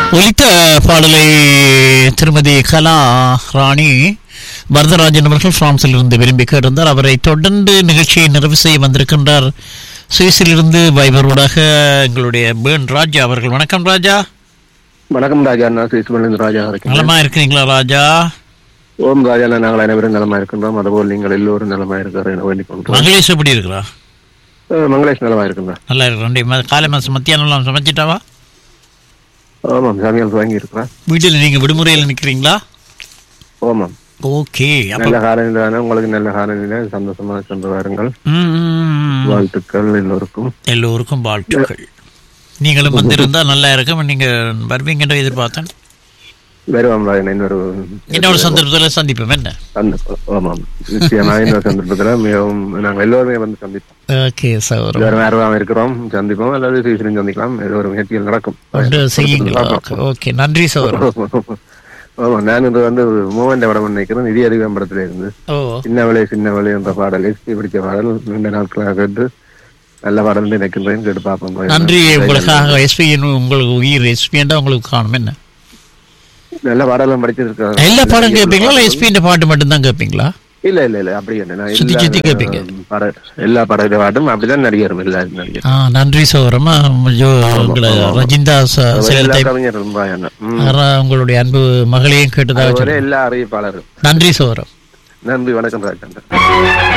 ஒலித்த பாடலை திருமதி கலா ராணி வரதராஜன் அவர்கள் பிரான்சில் இருந்து விரும்பி கேட்டிருந்தார் அவரை தொடர்ந்து நிகழ்ச்சியை நிறைவு செய்ய வந்திருக்கின்றார் சுவிஸிலிருந்து வைபரோடாக எங்களுடைய பேன் ராஜா அவர்கள் வணக்கம் ராஜா வணக்கம் ராஜா நான் சுவிஸ்மலேந்து ராஜா இருக்கேன் நலமா இருக்கிறீங்களா ராஜா ஓம் ராஜா நாங்கள் அனைவரும் நலமா இருக்கின்றோம் அதுபோல் நீங்கள் எல்லோரும் நலமா இருக்கிற என வேண்டிக் கொள்கிறோம் மங்களேஷ் எப்படி இருக்கிறா அஹ், மங்களேஷ் நலமா இருக்கின்றார் நல்லா இருக்கிறோம் காலை மாதம் மத்தியானம் சமைச்சிட்டாவா ஆமாம் சமையல் வாங்கி இருக்கிறார் வீட்டில் நீங்கள் விடுமுறையில் நிற்கிறீங்களா ஓமாம் ஓகே அப்போ நல்ல காலநிலை உங்களுக்கு நல்ல காலநிலை சந்தோஷமா சென்று வாருங்கள் ம், ம், ம். வாழ்த்துக்கள் எல்லோருக்கும் எல்லோருக்கும் வாழ்த்துக்கள் நீங்களும் வந்திருந்தா நல்லா இருக்கும் நீங்க வருவீங்கன்ற எதிர்பார்த்தேன் வருவோம் ராஜன் இன்னொரு இன்னொரு சந்தர்ப்பத்தில் சந்திப்போம் என்ன சந்தர்ப்பம் ஆமாம் நிச்சயமா இன்னொரு சந்தர்ப்பத்தில் மிகவும் நாங்கள் எல்லோருமே வந்து சந்திப்போம் ஓகே சௌரம் வேறு நேரம் இருக்கிறோம் சந்திப்போம் அல்லது சுவிஸ்லையும் சந்திக்கலாம் ஏதோ ஒரு முயற்சிகள் நடக்கும் ஒன்று செய்யுங்களா ஓகே ஓகே நன்றி சௌரம் ஆமா நான் இன்று வந்து ஒரு மூவன் படம் நினைக்கிறேன் நிதி அதிகம் படத்துல இருந்து ஓ சின்னவளே சின்னவளே என்ற பாடல் எஸ்பி பிடிச்ச பாடல் ரெண்டு நாட்களாக கேட்டு நல்ல பாடல் நினைக்கின்றேன் கேட்டு பார்ப்போம் நன்றி உங்களுக்காக எஸ்பி உங்களுக்கு உயிர் எஸ்பின்றா உங்களுக்கு காணும் என்ன நல்ல பாடலாம் படிச்சிருக்காங்க எல்லா பாடம் கேட்பீங்களா இல்லை எஸ்பின்ற பாட்டு மட்டும்தான் கேட்பீங்களா இல்ல இல்ல இல்ல அப்படி இல்லை நான் சுத்தி எல்லா, சுத்தி கேட்பீங்க. பாட- எல்லா பாடல பாட்டும் அப்படிதான் நடிகரும் எல்லா நடிகர் ஆ நன்றி சௌரமா உங்களை ரஜிந்தா ச- செயல் எல்லா டைப் கவிஞர் ரொம்ப என்ன ம். உங்களுடைய அன்பு மகளையும் கேட்டதாக அதுபோல சொல்லுங்க. எல்லா அறிவிப்பாளரும் நன்றி சௌரம் நன்றி வணக்கம் ராஜேந்திரன்